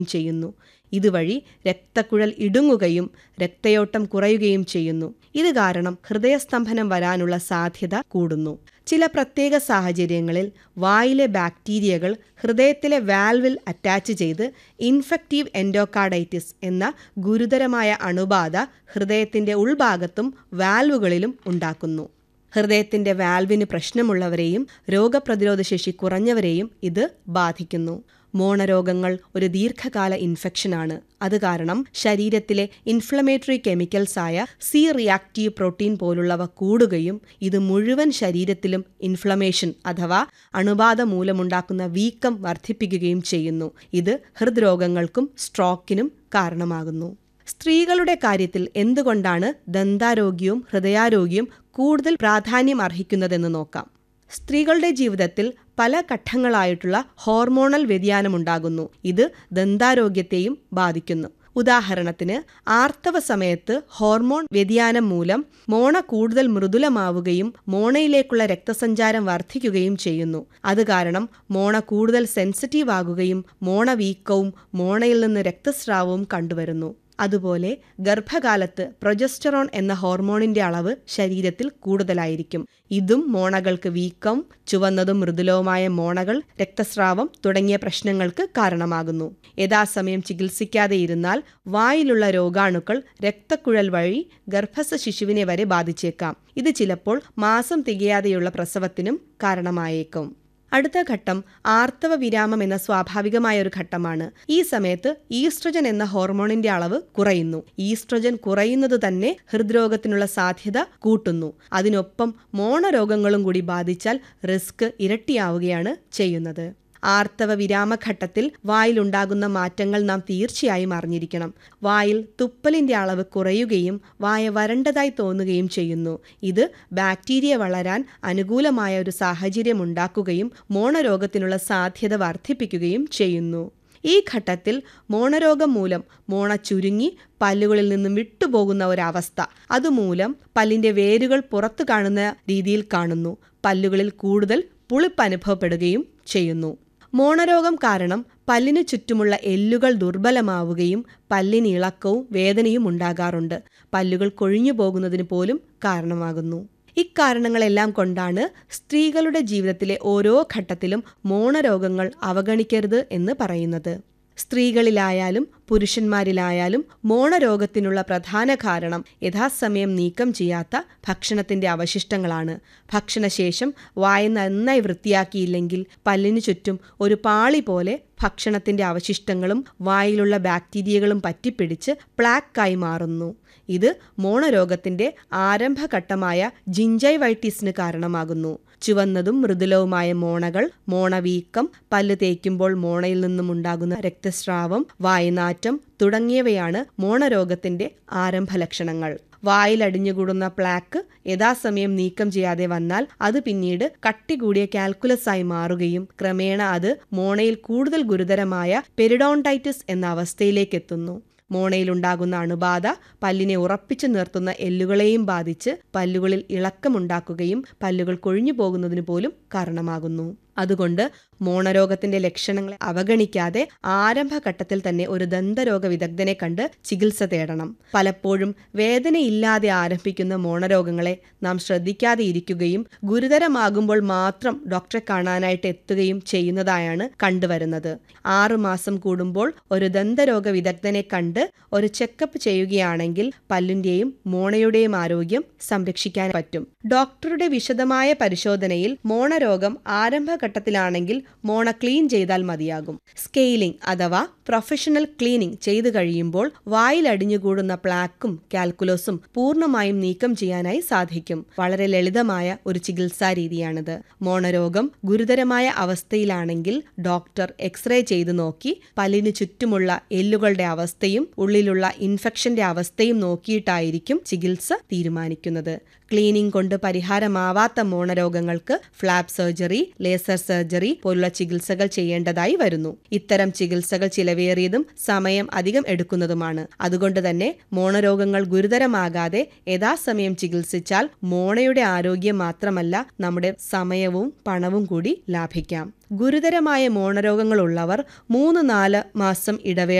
ചെയ്യുന്നു ഇതുവഴി രക്തക്കുഴൽ ഇടുങ്ങുകയും രക്തയോട്ടം കുറയുകയും ചെയ്യുന്നു ഇത് കാരണം ഹൃദയസ്തംഭനം വരാനുള്ള സാധ്യത കൂടുന്നു ചില പ്രത്യേക സാഹചര്യങ്ങളിൽ വായിലെ ബാക്ടീരിയകൾ ഹൃദയത്തിലെ വാൽവിൽ അറ്റാച്ച് ചെയ്ത് ഇൻഫെക്റ്റീവ് എൻഡോകാർഡൈറ്റിസ് എന്ന ഗുരുതരമായ അണുബാധ ഹൃദയത്തിന്റെ ഉൾഭാഗത്തും വാൽവുകളിലും ഉണ്ടാക്കുന്നു ഹൃദയത്തിന്റെ വാൽവിന് പ്രശ്നമുള്ളവരെയും രോഗപ്രതിരോധ ശേഷി കുറഞ്ഞവരെയും ഇത് ബാധിക്കുന്നു മോണരോഗങ്ങൾ ഒരു ദീർഘകാല ഇൻഫെക്ഷനാണ് അത് കാരണം ശരീരത്തിലെ ഇൻഫ്ലമേറ്ററി കെമിക്കൽസ് ആയ സി റിയാക്റ്റീവ് പ്രോട്ടീൻ പോലുള്ളവ കൂടുകയും ഇത് മുഴുവൻ ശരീരത്തിലും ഇൻഫ്ലമേഷൻ അഥവാ അണുബാധ മൂലമുണ്ടാക്കുന്ന വീക്കം വർദ്ധിപ്പിക്കുകയും ചെയ്യുന്നു ഇത് ഹൃദ്രോഗങ്ങൾക്കും സ്ട്രോക്കിനും കാരണമാകുന്നു സ്ത്രീകളുടെ കാര്യത്തിൽ എന്തുകൊണ്ടാണ് ദന്താരോഗ്യവും ഹൃദയാരോഗ്യവും കൂടുതൽ പ്രാധാന്യം അർഹിക്കുന്നതെന്ന് നോക്കാം സ്ത്രീകളുടെ ജീവിതത്തിൽ പല ഘട്ടങ്ങളായിട്ടുള്ള ഹോർമോണൽ വ്യതിയാനമുണ്ടാകുന്നു ഇത് ദന്താരോഗ്യത്തെയും ബാധിക്കുന്നു ഉദാഹരണത്തിന് ആർത്തവ സമയത്ത് ഹോർമോൺ വ്യതിയാനം മൂലം മോണ കൂടുതൽ മൃദുലമാവുകയും മോണയിലേക്കുള്ള രക്തസഞ്ചാരം വർദ്ധിക്കുകയും ചെയ്യുന്നു അത് കാരണം മോണ കൂടുതൽ സെൻസിറ്റീവ് ആകുകയും മോണ വീക്കവും മോണയിൽ നിന്ന് രക്തസ്രാവവും കണ്ടുവരുന്നു അതുപോലെ ഗർഭകാലത്ത് പ്രൊജസ്റ്ററോൺ എന്ന ഹോർമോണിന്റെ അളവ് ശരീരത്തിൽ കൂടുതലായിരിക്കും ഇതും മോണകൾക്ക് വീക്കം ചുവന്നതും മൃദുലവുമായ മോണകൾ രക്തസ്രാവം തുടങ്ങിയ പ്രശ്നങ്ങൾക്ക് കാരണമാകുന്നു യഥാസമയം ചികിത്സിക്കാതെ ഇരുന്നാൽ വായിലുള്ള രോഗാണുക്കൾ രക്തക്കുഴൽ വഴി ഗർഭസ്ഥ ശിശുവിനെ വരെ ബാധിച്ചേക്കാം ഇത് ചിലപ്പോൾ മാസം തികയാതെയുള്ള പ്രസവത്തിനും കാരണമായേക്കും അടുത്ത ഘട്ടം ആർത്തവ വിരാമം എന്ന സ്വാഭാവികമായ ഒരു ഘട്ടമാണ് ഈ സമയത്ത് ഈസ്ട്രജൻ എന്ന ഹോർമോണിന്റെ അളവ് കുറയുന്നു ഈസ്ട്രജൻ കുറയുന്നത് തന്നെ ഹൃദ്രോഗത്തിനുള്ള സാധ്യത കൂട്ടുന്നു അതിനൊപ്പം മോണരോഗങ്ങളും കൂടി ബാധിച്ചാൽ റിസ്ക് ഇരട്ടിയാവുകയാണ് ചെയ്യുന്നത് ആർത്തവ വിരാമഘട്ടത്തിൽ വായിലുണ്ടാകുന്ന മാറ്റങ്ങൾ നാം തീർച്ചയായും അറിഞ്ഞിരിക്കണം വായിൽ തുപ്പലിന്റെ അളവ് കുറയുകയും വായ വരണ്ടതായി തോന്നുകയും ചെയ്യുന്നു ഇത് ബാക്ടീരിയ വളരാൻ അനുകൂലമായ ഒരു സാഹചര്യം ഉണ്ടാക്കുകയും മോണരോഗത്തിനുള്ള സാധ്യത വർദ്ധിപ്പിക്കുകയും ചെയ്യുന്നു ഈ ഘട്ടത്തിൽ മോണരോഗം മൂലം മോണ ചുരുങ്ങി പല്ലുകളിൽ നിന്നും വിട്ടുപോകുന്ന ഒരവസ്ഥ അതുമൂലം പല്ലിന്റെ വേരുകൾ പുറത്തു കാണുന്ന രീതിയിൽ കാണുന്നു പല്ലുകളിൽ കൂടുതൽ പുളിപ്പ് അനുഭവപ്പെടുകയും ചെയ്യുന്നു മോണരോഗം കാരണം പല്ലിനു ചുറ്റുമുള്ള എല്ലുകൾ ദുർബലമാവുകയും പല്ലിന് ഇളക്കവും വേദനയും ഉണ്ടാകാറുണ്ട് പല്ലുകൾ കൊഴിഞ്ഞു പോകുന്നതിന് പോലും കാരണമാകുന്നു ഇക്കാരണങ്ങളെല്ലാം കൊണ്ടാണ് സ്ത്രീകളുടെ ജീവിതത്തിലെ ഓരോ ഘട്ടത്തിലും മോണരോഗങ്ങൾ അവഗണിക്കരുത് എന്ന് പറയുന്നത് സ്ത്രീകളിലായാലും പുരുഷന്മാരിലായാലും മോണരോഗത്തിനുള്ള പ്രധാന കാരണം യഥാസമയം നീക്കം ചെയ്യാത്ത ഭക്ഷണത്തിന്റെ അവശിഷ്ടങ്ങളാണ് ഭക്ഷണശേഷം വായ നന്നായി വൃത്തിയാക്കിയില്ലെങ്കിൽ പല്ലിനു ചുറ്റും ഒരു പാളി പോലെ ഭക്ഷണത്തിന്റെ അവശിഷ്ടങ്ങളും വായിലുള്ള ബാക്ടീരിയകളും പറ്റിപ്പിടിച്ച് പ്ലാക്കായി മാറുന്നു ഇത് മോണരോഗത്തിന്റെ ആരംഭഘട്ടമായ ജിഞ്ചൈവൈറ്റിസിന് കാരണമാകുന്നു ചുവന്നതും മൃദുലവുമായ മോണകൾ മോണവീക്കം പല്ല് തേക്കുമ്പോൾ മോണയിൽ നിന്നും ഉണ്ടാകുന്ന രക്തസ്രാവം വായനാറ്റം തുടങ്ങിയവയാണ് മോണരോഗത്തിന്റെ ആരംഭ ലക്ഷണങ്ങൾ വായിലടിഞ്ഞുകൂടുന്ന പ്ലാക്ക് യഥാസമയം നീക്കം ചെയ്യാതെ വന്നാൽ അത് പിന്നീട് കട്ടി കൂടിയ കാൽക്കുലസ് ആയി മാറുകയും ക്രമേണ അത് മോണയിൽ കൂടുതൽ ഗുരുതരമായ പെരിഡോണ്ടൈറ്റിസ് എന്ന അവസ്ഥയിലേക്ക് എത്തുന്നു മോണയിലുണ്ടാകുന്ന അണുബാധ പല്ലിനെ ഉറപ്പിച്ചു നിർത്തുന്ന എല്ലുകളെയും ബാധിച്ച് പല്ലുകളിൽ ഇളക്കമുണ്ടാക്കുകയും പല്ലുകൾ കൊഴിഞ്ഞു പോകുന്നതിന് പോലും കാരണമാകുന്നു അതുകൊണ്ട് മോണരോഗത്തിന്റെ ലക്ഷണങ്ങളെ അവഗണിക്കാതെ ആരംഭഘട്ടത്തിൽ തന്നെ ഒരു ദന്തരോഗ വിദഗ്ധനെ കണ്ട് ചികിത്സ തേടണം പലപ്പോഴും വേദനയില്ലാതെ ആരംഭിക്കുന്ന മോണരോഗങ്ങളെ നാം ശ്രദ്ധിക്കാതെ ഇരിക്കുകയും ഗുരുതരമാകുമ്പോൾ മാത്രം ഡോക്ടറെ കാണാനായിട്ട് എത്തുകയും ചെയ്യുന്നതായാണ് കണ്ടുവരുന്നത് ആറുമാസം കൂടുമ്പോൾ ഒരു ദന്തരോഗ വിദഗ്ധനെ കണ്ട് ഒരു ചെക്കപ്പ് ചെയ്യുകയാണെങ്കിൽ പല്ലിന്റെയും മോണയുടെയും ആരോഗ്യം സംരക്ഷിക്കാൻ പറ്റും ഡോക്ടറുടെ വിശദമായ പരിശോധനയിൽ മോണരോഗം ആരംഭഘട്ടത്തിലാണെങ്കിൽ മോണ ക്ലീൻ ചെയ്താൽ മതിയാകും സ്കെയിലിംഗ് അഥവാ പ്രൊഫഷണൽ ക്ലീനിംഗ് ചെയ്തു കഴിയുമ്പോൾ വായിലടിഞ്ഞുകൂടുന്ന പ്ലാക്കും കാൽക്കുലസും പൂർണ്ണമായും നീക്കം ചെയ്യാനായി സാധിക്കും വളരെ ലളിതമായ ഒരു ചികിത്സാ രീതിയാണിത് മോണരോഗം ഗുരുതരമായ അവസ്ഥയിലാണെങ്കിൽ ഡോക്ടർ എക്സ്റേ ചെയ്തു നോക്കി പല്ലിന് ചുറ്റുമുള്ള എല്ലുകളുടെ അവസ്ഥയും ഉള്ളിലുള്ള ഇൻഫെക്ഷന്റെ അവസ്ഥയും നോക്കിയിട്ടായിരിക്കും ചികിത്സ തീരുമാനിക്കുന്നത് ക്ലീനിംഗ് കൊണ്ട് പരിഹാരമാവാത്ത മോണരോഗങ്ങൾക്ക് ഫ്ലാപ്പ് സർജറി ലേസർ സർജറി പോലുള്ള പോലുള്ള ചികിത്സകൾ ചെയ്യേണ്ടതായി വരുന്നു ഇത്തരം ചികിത്സകൾ ചിലവേറിയതും സമയം അധികം എടുക്കുന്നതുമാണ് അതുകൊണ്ട് തന്നെ മോണരോഗങ്ങൾ ഗുരുതരമാകാതെ യഥാസമയം ചികിത്സിച്ചാൽ മോണയുടെ ആരോഗ്യം മാത്രമല്ല നമ്മുടെ സമയവും പണവും കൂടി ലാഭിക്കാം ഗുരുതരമായ മോണരോഗങ്ങളുള്ളവർ മൂന്ന് നാല് മാസം ഇടവേള